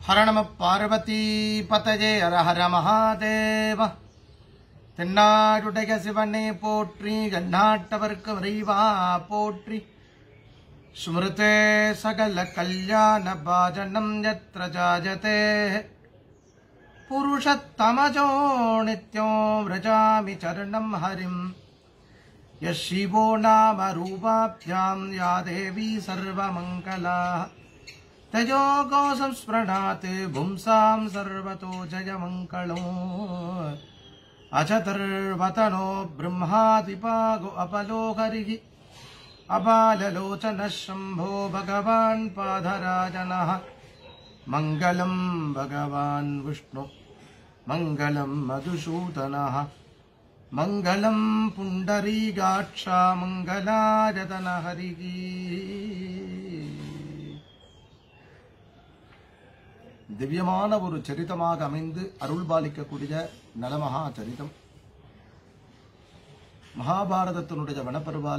ஹர நம பார்வதி பதஜே ஹர ஹர மகாதேவ தென்னாடுடைய சிவனே போற்றி எந்நாட்டவர்க்கு விரைவா போற்றி ஸ்மிருதே சகல கல்யாண பாஜனம் யத்ர ஜாஜதே புருஷத்தமஜோ நித்யோ விரஜாமி சரணம் ஹரிம் यः शिवो नाम रूपाभ्याम् या देवी सर्वमङ्गला तयोगो संस्पृणात् पुंसाम् सर्वतो जयमङ्गलो अचतुर्वतनो ब्रह्मादिपागो अपलो हरिः अबाललोचनः शम्भो भगवान् पाधराजनः मङ्गलम् भगवान् विष्णु मङ्गलम् मधुसूदनः மங்களம் புண்டரீகாட்சா மங்களாரதன ஹரிகி திவ்யமான ஒரு சரிதமாக அமைந்து அருள்பாலிக்கக்கூடிய நலமகா சரிதம் மகாபாரதத்தினுடைய வனப்பருவால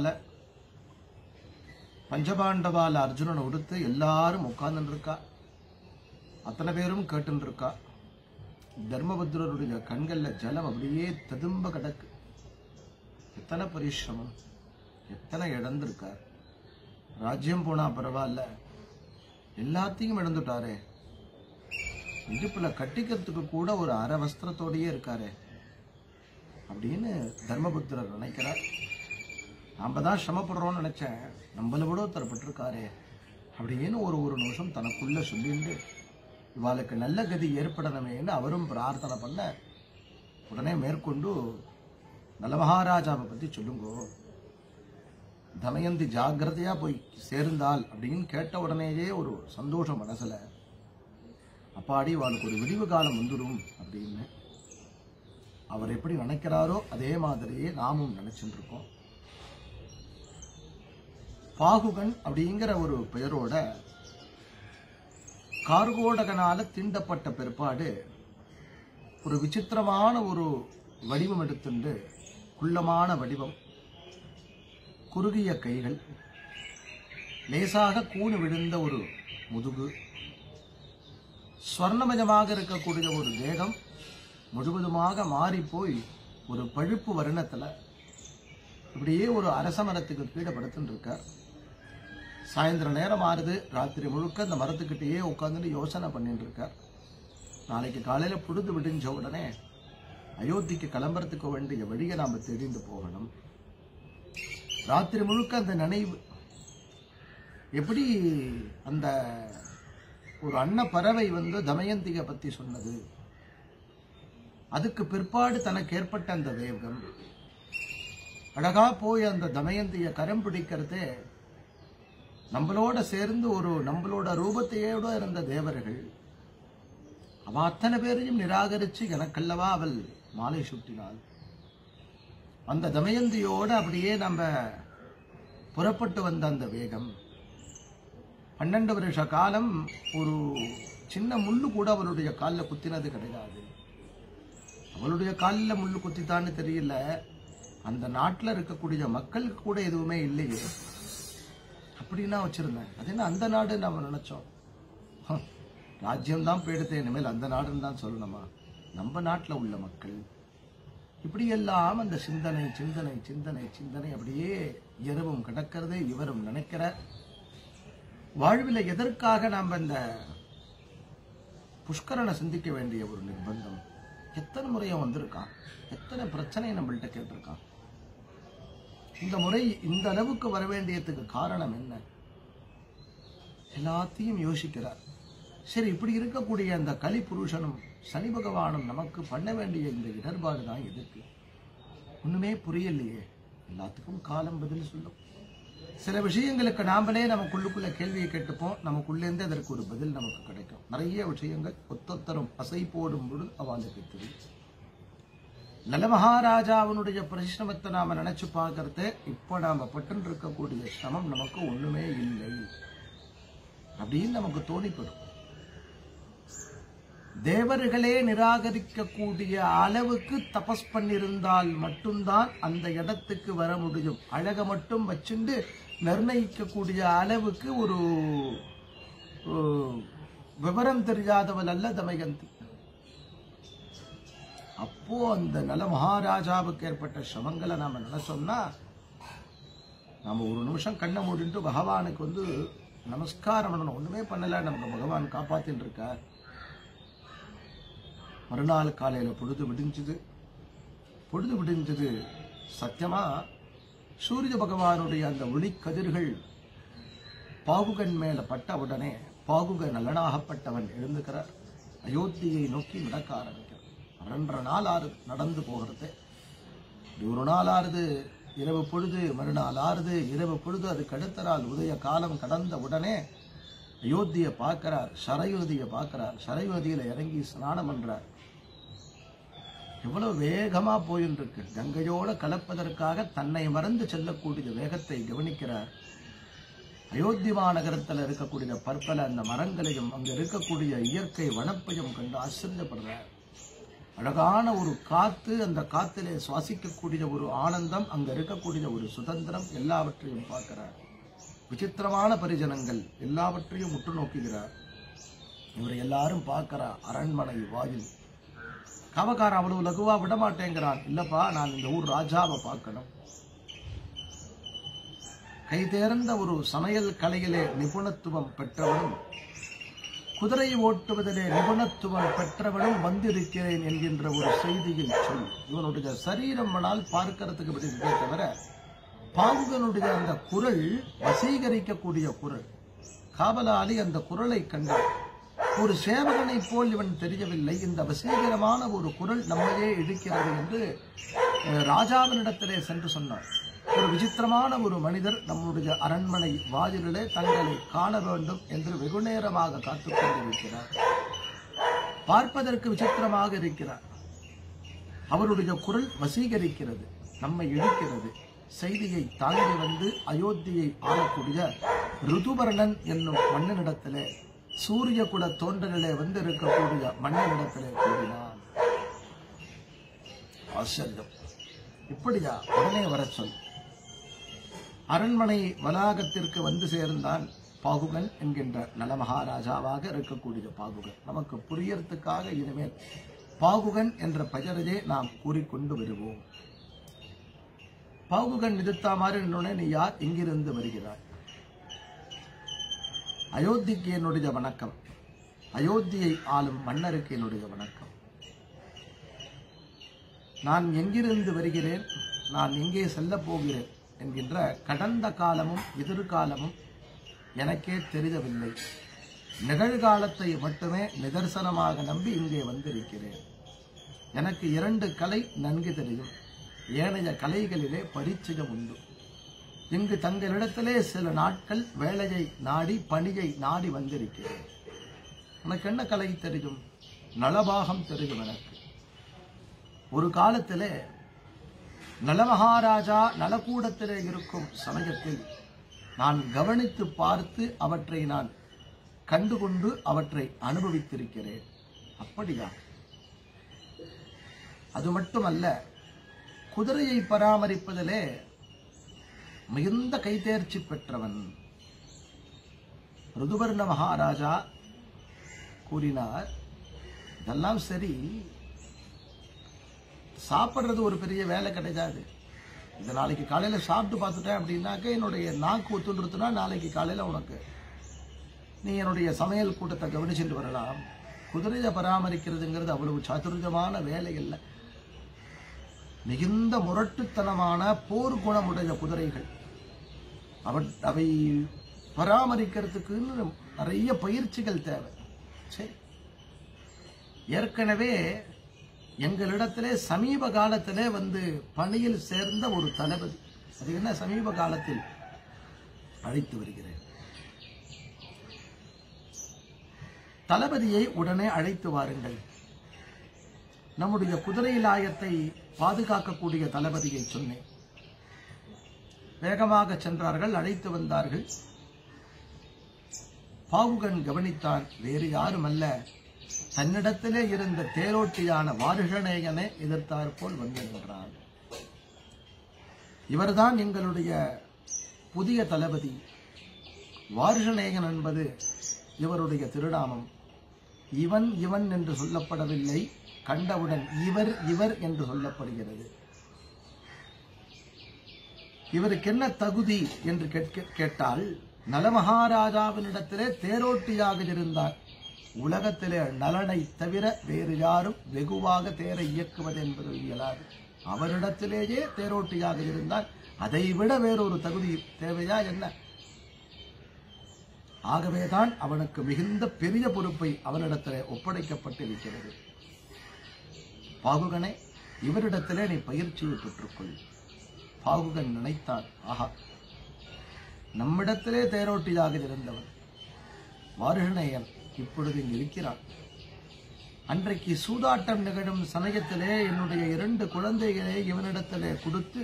பஞ்சபாண்டவால அர்ஜுனன் உடுத்து எல்லாரும் உட்கார்ந்துட்டு இருக்கா அத்தனை பேரும் கேட்டுன்னு இருக்கா தர்மபுத்திரருடைய கண்கள்ல ஜலம் அப்படியே ததும்ப கிடக்கு எத்தனை பரிசிரமம் எத்தனை இழந்திருக்கார் ராஜ்யம் போனா பரவாயில்ல எல்லாத்தையும் இழந்துட்டாரே இடுப்புல கட்டிக்கிறதுக்கு கூட ஒரு அரை வஸ்திரத்தோடயே இருக்காரே அப்படின்னு தர்மபுத்திரர் நினைக்கிறார் நாம தான் சிரமப்படுறோம்னு நினைச்சேன் நம்மள விட தரப்பட்டிருக்காரே அப்படின்னு ஒரு ஒரு நிமிஷம் தனக்குள்ள சொல்லிட்டு இவாளுக்கு நல்ல கதி ஏற்படணுமேன்னு அவரும் பிரார்த்தனை பண்ண உடனே மேற்கொண்டு நல்ல மகாராஜாவை பத்தி சொல்லுங்கோ தமயந்தி ஜாக்கிரதையா போய் சேர்ந்தால் அப்படின்னு கேட்ட உடனேயே ஒரு சந்தோஷம் மனசுல அப்பாடி இவாளுக்கு ஒரு விடிவு காலம் வந்துடும் அப்படின்னு அவர் எப்படி நினைக்கிறாரோ அதே மாதிரியே நாமும் நினைச்சுட்டு இருக்கோம் பாகுகன் அப்படிங்கிற ஒரு பெயரோட கார்கோடகனால தீண்டப்பட்ட பிற்பாடு ஒரு விசித்திரமான ஒரு வடிவம் எடுத்துண்டு குள்ளமான வடிவம் குறுகிய கைகள் லேசாக கூணு விழுந்த ஒரு முதுகு ஸ்வர்ணமயமாக இருக்கக்கூடிய ஒரு தேகம் முழுவதுமாக மாறி போய் ஒரு பழுப்பு வருணத்துல இப்படியே ஒரு அரச மரத்துக்கு கீழே படுத்துட்டு இருக்கார் சாயந்தர நேரம் ஆறுது ராத்திரி முழுக்க அந்த மரத்துக்கிட்டேயே உட்காந்துட்டு யோசனை பண்ணிட்டு இருக்கார் நாளைக்கு காலையில புழுது விடிஞ்ச உடனே அயோத்திக்கு கிளம்புறதுக்கு வேண்டிய வழியை நாம தெரிந்து போகணும் ராத்திரி முழுக்க அந்த நினைவு எப்படி அந்த ஒரு அன்ன பறவை வந்து தமயந்திக பத்தி சொன்னது அதுக்கு பிற்பாடு தனக்கு ஏற்பட்ட அந்த வேகம் அழகா போய் அந்த தமயந்திய கரம் பிடிக்கிறதே நம்மளோட சேர்ந்து ஒரு நம்மளோட ரூபத்தையோட இருந்த தேவர்கள் அவ அத்தனை பேரையும் நிராகரிச்சு எனக்கல்லவா அவள் மாலை சுட்டினாள் அந்த தமயந்தியோட அப்படியே நம்ம புறப்பட்டு வந்த அந்த வேகம் பன்னெண்டு வருஷ காலம் ஒரு சின்ன முள்ளு கூட அவளுடைய காலில் குத்தினது கிடையாது அவளுடைய காலில் முள்ளு குத்தித்தான்னு தெரியல அந்த நாட்டில் இருக்கக்கூடிய மக்களுக்கு கூட எதுவுமே இல்லையே அப்படின்னா வச்சிருந்தேன் அது என்ன அந்த நாடு நம்ம நினைச்சோம் ஹம், ராஜ்யம்தான் போயிடுத்து இனிமேல் அந்த நாடுன்னு தான் சொல்லணுமா நம்ம நாட்டில் உள்ள மக்கள் இப்படியெல்லாம் அந்த சிந்தனை சிந்தனை சிந்தனை சிந்தனை அப்படியே இரவும் கிடக்கிறது இவரும் நினைக்கிற வாழ்வில் எதற்காக நாம் இந்த புஷ்கரனை சிந்திக்க வேண்டிய ஒரு நிர்பந்தம் எத்தனை முறையும் வந்திருக்கான் எத்தனை பிரச்சனை நம்மள்கிட்ட கேட்டிருக்கான் இந்த முறை இந்த அளவுக்கு வர வேண்டியதுக்கு காரணம் என்ன எல்லாத்தையும் யோசிக்கிறார் சரி இப்படி இருக்கக்கூடிய அந்த கலி புருஷனும் சனி பகவானும் நமக்கு பண்ண வேண்டிய இந்த இடர்பாடு தான் எதுக்கு ஒண்ணுமே புரியலையே எல்லாத்துக்கும் காலம் பதில் சொல்லும் சில விஷயங்களுக்கு நாமளே நமக்குள்ளுக்குள்ள கேள்வியை கேட்டுப்போம் நமக்குள்ளேருந்து அதற்கு ஒரு பதில் நமக்கு கிடைக்கும் நிறைய விஷயங்கள் ஒத்தொத்தரும் அசை போடும் பொழுது அவளுக்கு தெரியும் நல்ல மகாராஜாவினுடைய பரிசிரமத்தை நாம நினைச்சு பார்க்கறது இப்ப நாம பட்டு இருக்கக்கூடிய சிரமம் நமக்கு ஒண்ணுமே இல்லை அப்படின்னு நமக்கு தோணிப்படும் தேவர்களே நிராகரிக்கக்கூடிய அளவுக்கு தபஸ் பண்ணியிருந்தால் மட்டும்தான் அந்த இடத்துக்கு வர முடியும் அழக மட்டும் வச்சுண்டு நிர்ணயிக்கக்கூடிய அளவுக்கு ஒரு விவரம் தெரியாதவள் அல்ல தமயந்தி அப்போ அந்த நல மகாராஜாவுக்கு ஏற்பட்ட சிரமங்களை நாம நினைச்சோம்னா நாம ஒரு நிமிஷம் கண்ணை மூடிட்டு பகவானுக்கு வந்து நமஸ்காரம் பண்ணணும் ஒண்ணுமே பண்ணல நமக்கு பகவான் காப்பாத்தின்னு இருக்கார் மறுநாள் காலையில பொழுது விடிஞ்சுது பொழுது விடிஞ்சது சத்தியமா சூரிய பகவானுடைய அந்த ஒளி கதிர்கள் பாகுகன் மேல பட்ட உடனே பாகுக நலனாகப்பட்டவன் எழுந்துக்கிறார் அயோத்தியை நோக்கி நடக்க ஆரம்பிக்கிறார் ரெண்டரை நாள் ஆறு நடந்து போகிறது இப்படி ஒரு நாள் ஆறுது இரவு பொழுது மறுநாள் ஆறுது இரவு பொழுது அதுக்கு அடுத்த நாள் உதய காலம் கடந்த உடனே அயோத்தியை பார்க்கிறார் சரயுதியை பார்க்கிறார் சரயுதியில இறங்கி ஸ்நானம் பண்றார் எவ்வளவு வேகமா போயின்னு இருக்கு கங்கையோட கலப்பதற்காக தன்னை மறந்து செல்லக்கூடிய வேகத்தை கவனிக்கிறார் அயோத்தி மாநகரத்தில் இருக்கக்கூடிய பற்பல அந்த மரங்களையும் அங்க இருக்கக்கூடிய இயற்கை வனப்பையும் கண்டு ஆச்சரியப்படுறார் அழகான ஒரு காத்து அந்த காத்திலே சுவாசிக்கக்கூடிய ஒரு ஆனந்தம் அங்க இருக்கக்கூடிய ஒரு சுதந்திரம் எல்லாவற்றையும் பார்க்கிறார் விசித்திரமான பரிஜனங்கள் எல்லாவற்றையும் உற்று நோக்குகிறார் இவரை எல்லாரும் பார்க்கிறார் அரண்மனை வாயில் காவக்காரன் அவ்வளவு லகுவா விட மாட்டேங்கிறான் இல்லப்பா நான் இந்த ஊர் ராஜாவை பார்க்கணும் கை தேர்ந்த ஒரு சமையல் கலையிலே நிபுணத்துவம் பெற்றவனும் குதிரை ஓட்டுவதிலே நிபுணத்துவம் பெற்றவனும் வந்திருக்கிறேன் என்கின்ற ஒரு செய்தியை சொல் இவனுடைய சரீரம் வேணால் பார்க்கறதுக்கு விடுதே தவிர பாம்புகளுடைய அந்த குரல் வசீகரிக்கக்கூடிய குரல் காவலாளி அந்த குரலை கண்டார் ஒரு சேவகனைப் போல் இவன் தெரியவில்லை இந்த வசீகரமான ஒரு குரல் நம்மையே இழுக்கிறது என்று அஹ், ராஜாவினிடத்திலே சென்று சொன்னார் ஒரு விசித்திரமான ஒரு மனிதர் நம்முடைய அரண்மனை வாயிலிலே தங்களை காண வேண்டும் என்று வெகுநேரமாக காத்துக் கொண்டிருக்கிறார் பார்ப்பதற்கு விசித்திரமாக இருக்கிறார் அவருடைய குரல் வசீகரிக்கிறது நம்மை இழுக்கிறது செய்தியை தாண்டி வந்து அயோத்தியை ஆளக்கூடிய ருதுபர்ணன் என்னும் மன்னனிடத்திலே சூரிய குல தோன்றலிலே வந்து இருக்கக்கூடிய மன்னனிடத்திலே கூறினான் ஆச்சரியம் இப்படியா உடனே வர சொல் அரண்மனை வளாகத்திற்கு வந்து சேர்ந்தான் பாகுகன் என்கின்ற நலமகாராஜாவாக இருக்கக்கூடிய பாகுகன் நமக்கு புரியறதுக்காக இனிமேல் பாகுகன் என்ற பெயரையே நாம் கூறிக்கொண்டு வருவோம் பாகுகன் நிறுத்தா மாதிரி நின்னோடனே நீ யார் எங்கிருந்து வருகிறாய் அயோத்திக்கு என்னுடைய வணக்கம் அயோத்தியை ஆளும் மன்னருக்கு என்னுடைய வணக்கம் நான் எங்கிருந்து வருகிறேன் நான் எங்கே செல்லப் போகிறேன் என்கின்ற கடந்த காலமும் எதிர்காலமும் எனக்கே தெரியவில்லை நிகழ்காலத்தை மட்டுமே நிதர்சனமாக நம்பி இங்கே வந்திருக்கிறேன் எனக்கு இரண்டு கலை நன்கு தெரியும் ஏனைய கலைகளிலே பரிச்சயம் உண்டு இங்கு தங்களிடத்திலே சில நாட்கள் வேலையை நாடி பணியை நாடி வந்திருக்கிறேன் உனக்கு என்ன கலை தெரியும் நலபாகம் தெரியும் எனக்கு ஒரு காலத்திலே நலமகாராஜா நலக்கூடத்திலே இருக்கும் சமயத்தில் நான் கவனித்து பார்த்து அவற்றை நான் கண்டுகொண்டு அவற்றை அனுபவித்திருக்கிறேன் அப்படியா அது மட்டுமல்ல குதிரையை பராமரிப்பதிலே மிகுந்த கைதேர்ச்சி பெற்றவன் ருதுவர்ண மகாராஜா கூறினார் இதெல்லாம் சரி சாப்பிட்றது ஒரு பெரிய வேலை கிடையாது இது நாளைக்கு காலையில் சாப்பிட்டு பார்த்துட்டேன் அப்படின்னாக்க என்னுடைய நாக்கு ஒத்துன்றதுனா நாளைக்கு காலையில் உனக்கு நீ என்னுடைய சமையல் கூட்டத்தை கவனிச்சுட்டு வரலாம் குதிரையை பராமரிக்கிறதுங்கிறது அவ்வளவு சாதுரியமான வேலை இல்லை மிகுந்த முரட்டுத்தனமான போர் குணமுடைய குதிரைகள் அவ அவை பராமரிக்கிறதுக்குன்னு நிறைய பயிற்சிகள் தேவை சரி ஏற்கனவே எங்களிடத்திலே சமீப காலத்திலே வந்து பணியில் சேர்ந்த ஒரு தளபதி அது என்ன சமீப காலத்தில் அழைத்து வருகிறேன் தளபதியை உடனே அழைத்து வாருங்கள் நம்முடைய குதிரை லாயத்தை பாதுகாக்கக்கூடிய தளபதியை சொன்னேன் வேகமாக சென்றார்கள் அழைத்து வந்தார்கள் பாவுகன் கவனித்தான் வேறு யாரும் அல்ல தன்னிடத்திலே இருந்த தேரோட்டியான வாருஷநேயனை எதிர்த்தாற்போல் வந்து நின்றான் இவர்தான் எங்களுடைய புதிய தளபதி வாருஷநேயன் என்பது இவருடைய திருநாமம் இவன் இவன் என்று சொல்லப்படவில்லை கண்டவுடன் இவர் இவர் என்று சொல்லப்படுகிறது இவருக்கு என்ன தகுதி என்று கேட்க கேட்டால் நலமகாராஜாவினிடத்திலே தேரோட்டியாக இருந்தார் உலகத்திலே நலனை தவிர வேறு யாரும் வெகுவாக தேரை இயக்குவது என்பது இயலாது அவரிடத்திலேயே தேரோட்டியாக இருந்தார் அதைவிட வேறொரு தகுதி தேவையா என்ன ஆகவேதான் அவனுக்கு மிகுந்த பெரிய பொறுப்பை அவனிடத்திலே ஒப்படைக்கப்பட்டிருக்கிறது பாகுகனே இவரிடத்திலே நீ பயிற்சியை பெற்றுக்கொள் பாகுகன் நினைத்தான் ஆஹா நம்மிடத்திலே தேரோட்டியாக இருந்தவன் வாருகனையன் இப்பொழுது இங்கு இருக்கிறான் அன்றைக்கு சூதாட்டம் நிகழும் சமயத்திலே என்னுடைய இரண்டு குழந்தைகளை இவனிடத்திலே கொடுத்து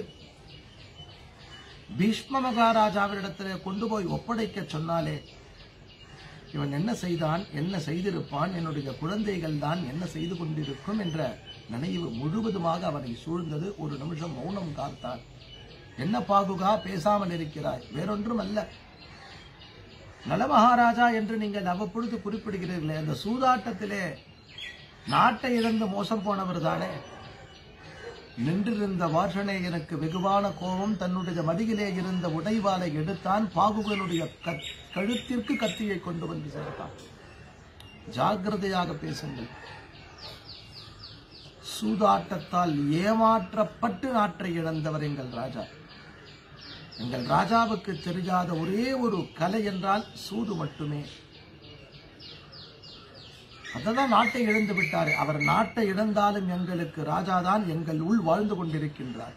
பீஷ்ம மகாராஜாவினிடத்திலே கொண்டு போய் ஒப்படைக்க சொன்னாலே இவன் என்ன செய்தான் என்ன செய்திருப்பான் என்னுடைய குழந்தைகள் தான் என்ன செய்து கொண்டிருக்கும் என்ற நினைவு முழுவதுமாக அவனை சூழ்ந்தது ஒரு நிமிஷம் மௌனம் காத்தான் என்ன பாகுகா பேசாமல் இருக்கிறாய் வேறொன்றும் அல்ல நலமகாராஜா என்று நீங்கள் அவ்வப்பொழுது குறிப்பிடுகிறீர்களே அந்த சூதாட்டத்திலே நாட்டை இழந்து மோசம் போனவர் தானே நின்றிருந்த வார்ஷனே எனக்கு வெகுவான கோபம் தன்னுடைய மடியிலே இருந்த உடைவாளை எடுத்தான் பாகுகனுடைய கத்- கழுத்திற்கு கத்தியை கொண்டு வந்து சேர்த்தான் ஜாக்கிரதையாக பேசுங்கள் சூதாட்டத்தால் ஏமாற்றப்பட்டு நாட்டை இழந்தவர் எங்கள் ராஜா எங்கள் ராஜாவுக்கு தெரியாத ஒரே ஒரு கலை என்றால் சூது மட்டுமே அததான் நாட்டை இழந்து விட்டார் அவர் நாட்டை இழந்தாலும் எங்களுக்கு ராஜாதான் எங்கள் உள் வாழ்ந்து கொண்டிருக்கின்றார்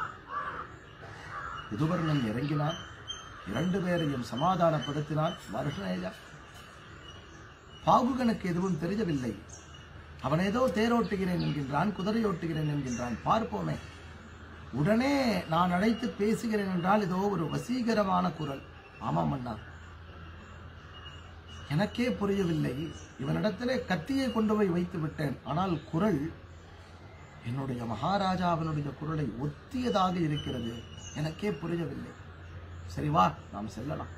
யுதுவர்ணன் இறங்கினான் இரண்டு பேரையும் சமாதானப்படுத்தினான் வருஷனேயா பாகுகனுக்கு எதுவும் தெரியவில்லை அவன் ஏதோ தேரோட்டுகிறேன் என்கின்றான் குதிரை ஓட்டுகிறேன் என்கின்றான் பார்ப்போமே உடனே நான் அழைத்து பேசுகிறேன் என்றால் ஏதோ ஒரு வசீகரமான குரல் ஆமாம் அண்ணா எனக்கே புரியவில்லை இவனிடத்திலே கத்தியை கொண்டு போய் வைத்து விட்டேன் ஆனால் குரல் என்னுடைய மகாராஜாவினுடைய குரலை ஒத்தியதாக இருக்கிறது எனக்கே புரியவில்லை சரி வா நாம் செல்லலாம்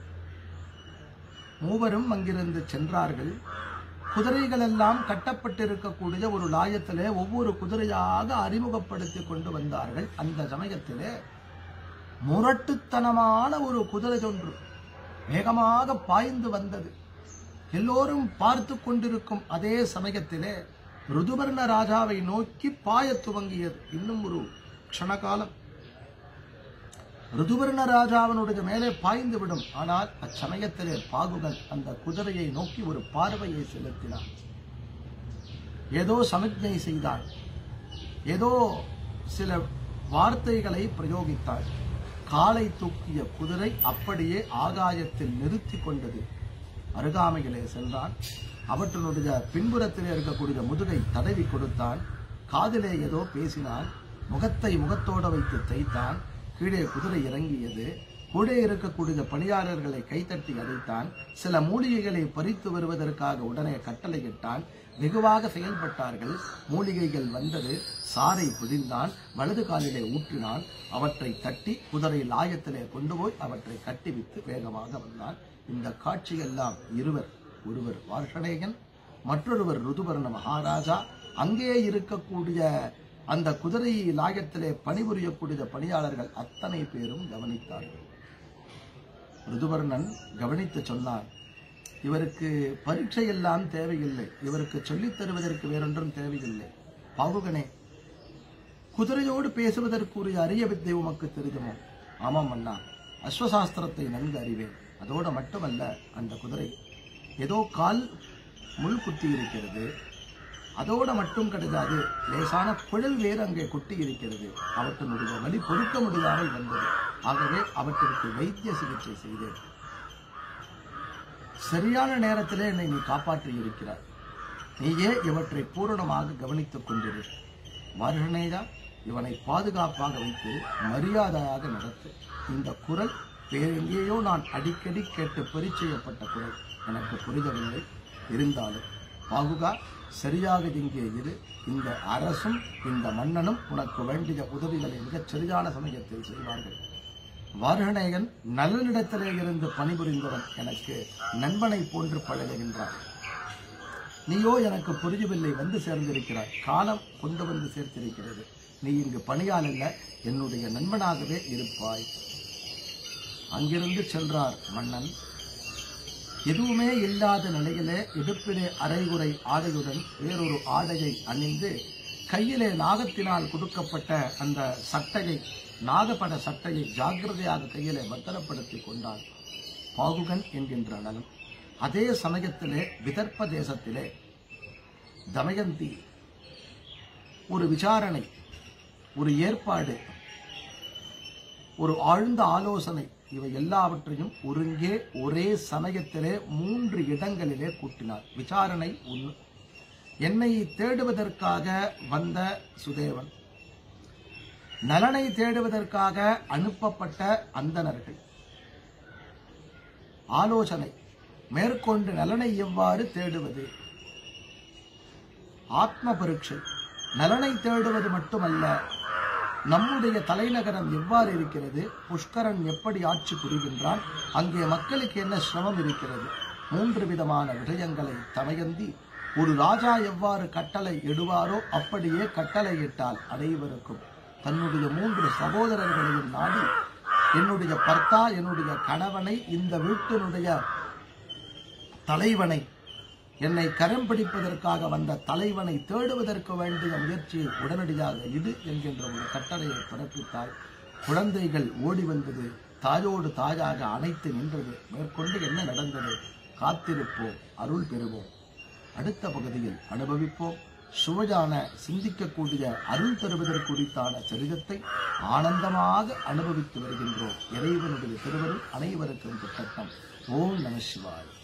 மூவரும் அங்கிருந்து சென்றார்கள் குதிரைகள் எல்லாம் கட்டப்பட்டிருக்கக்கூடிய ஒரு லாயத்திலே ஒவ்வொரு குதிரையாக அறிமுகப்படுத்தி கொண்டு வந்தார்கள் அந்த சமயத்திலே முரட்டுத்தனமான ஒரு குதிரை ஒன்று வேகமாக பாய்ந்து வந்தது எல்லோரும் பார்த்து கொண்டிருக்கும் அதே சமயத்திலே ருதுபர்ண ராஜாவை நோக்கி பாயத் துவங்கியது இன்னும் ஒரு க்ஷணகாலம் ருதுவர்ண ராஜாவினுடைய மேலே பாய்ந்து விடும் ஆனால் அச்சமயத்திலே பாகுகன் அந்த குதிரையை நோக்கி ஒரு பார்வையை செலுத்தினான் ஏதோ சமிக்ஞை செய்தான் ஏதோ சில வார்த்தைகளை பிரயோகித்தாள் காலை தூக்கிய குதிரை அப்படியே ஆகாயத்தில் நிறுத்தி கொண்டது அருகாமையிலே சென்றான் அவற்றினுடைய பின்புறத்திலே இருக்கக்கூடிய முதுகை தடவி கொடுத்தான் காதிலே ஏதோ பேசினான் முகத்தை முகத்தோட வைத்து தைத்தான் கீழே குதிரை இறங்கியது கூட இருக்கக்கூடிய பணியாளர்களை கைத்தட்டி அழைத்தான் சில மூலிகைகளை பறித்து வருவதற்காக உடனே கட்டளையிட்டான் வெகுவாக செயல்பட்டார்கள் மூலிகைகள் வந்தது சாறை பிடிந்தான் வலது காலிலே ஊற்றினான் அவற்றை தட்டி குதிரை லாயத்திலே கொண்டு போய் அவற்றை கட்டிவிட்டு வேகமாக வந்தான் இந்த காட்சியெல்லாம் இருவர் ஒருவர் வார்ஷணேயன் மற்றொருவர் ருதுபர்ண மகாராஜா அங்கே இருக்கக்கூடிய அந்த குதிரை லாயத்திலே பணிபுரியக்கூடிய பணியாளர்கள் அத்தனை பேரும் கவனித்தார்கள் ருதுவர்ணன் கவனித்து சொன்னான் இவருக்கு பரீட்சை எல்லாம் தேவையில்லை இவருக்கு சொல்லித் தருவதற்கு வேறொன்றும் தேவையில்லை பாவுகனே குதிரையோடு பேசுவதற்குரிய அரிய வித்தை உமக்கு தெரியுமோ ஆமாம் அண்ணா அஸ்வசாஸ்திரத்தை நன்கு அறிவேன் அதோடு மட்டுமல்ல அந்த குதிரை ஏதோ கால் முள் குத்தி இருக்கிறது அதோட மட்டும் கிடையாது லேசான குழல் வேறு அங்கே கொட்டி இருக்கிறது அவற்றினுடைய வலி பொறுக்க முடியாமல் வந்தது ஆகவே அவற்றிற்கு வைத்திய சிகிச்சை செய்தேன் சரியான நேரத்திலே என்னை நீ காப்பாற்றி இருக்கிறாய் நீயே இவற்றை பூரணமாக கவனித்துக் கொண்டிரு வருணேதா இவனை பாதுகாப்பாக வைத்து மரியாதையாக நடத்து இந்த குரல் வேறெங்கேயோ நான் அடிக்கடி கேட்டு பரிச்சயப்பட்ட குரல் எனக்கு புரிதவில்லை இருந்தாலும் பாகுகா சரியாக இங்கே இரு இந்த அரசும் இந்த மன்னனும் உனக்கு வேண்டிய உதவிகளை மிகச் சரியான சமயத்தில் செய்வார்கள் வாரணேயன் நல்லனிடத்திலே இருந்து பணிபுரிந்தவன் எனக்கு நண்பனை போன்று பழகுகின்றான் நீயோ எனக்கு புரியவில்லை வந்து சேர்ந்திருக்கிறாய் காலம் கொண்டு வந்து சேர்த்திருக்கிறது நீ இங்கு பணியால் அல்ல என்னுடைய நண்பனாகவே இருப்பாய் அங்கிருந்து சென்றார் மன்னன் எதுவுமே இல்லாத நிலையிலே இடுப்பிலே அரைகுறை ஆடையுடன் வேறொரு ஆடையை அணிந்து கையிலே நாகத்தினால் கொடுக்கப்பட்ட அந்த சட்டையை நாகப்பட சட்டையை ஜாக்கிரதையாக கையிலே பத்திரப்படுத்தி கொண்டான் பாகுகன் என்கின்ற நலன் அதே சமயத்திலே விதர்ப்ப தேசத்திலே தமயந்தி ஒரு விசாரணை ஒரு ஏற்பாடு ஒரு ஆழ்ந்த ஆலோசனை இவை எல்லாவற்றையும் ஒருங்கே ஒரே சமயத்திலே மூன்று இடங்களிலே கூட்டினார் விசாரணை ஒன்று என்னை தேடுவதற்காக வந்த சுதேவன் நலனை தேடுவதற்காக அனுப்பப்பட்ட அந்தணர்கள் ஆலோசனை மேற்கொண்டு நலனை எவ்வாறு தேடுவது ஆத்ம பரீட்சை நலனை தேடுவது மட்டுமல்ல நம்முடைய தலைநகரம் எவ்வாறு இருக்கிறது புஷ்கரன் எப்படி ஆட்சி புரிகின்றான் அங்கே மக்களுக்கு என்ன சிரமம் இருக்கிறது மூன்று விதமான விடயங்களை தமயந்தி ஒரு ராஜா எவ்வாறு கட்டளை இடுவாரோ அப்படியே கட்டளை இட்டால் அனைவருக்கும் தன்னுடைய மூன்று சகோதரர்களையும் நாடி என்னுடைய பர்த்தா என்னுடைய கணவனை இந்த வீட்டினுடைய தலைவனை என்னை கரம் பிடிப்பதற்காக வந்த தலைவனை தேடுவதற்கு வேண்டிய முயற்சியை உடனடியாக இடு என்கின்ற ஒரு கட்டளையை பிறப்பித்தால் குழந்தைகள் ஓடி வந்தது தாயோடு தாயாக அணைத்து நின்றது மேற்கொண்டு என்ன நடந்தது காத்திருப்போம் அருள் பெறுவோம் அடுத்த பகுதியில் அனுபவிப்போம் சுவையான சிந்திக்கக்கூடிய அருள் பெறுவதற்குறித்தான சரிதத்தை ஆனந்தமாக அனுபவித்து வருகின்றோம் இறைவனுடைய திருவருள் அனைவருக்கும் திட்டட்டம் ஓம் நம சிவாய்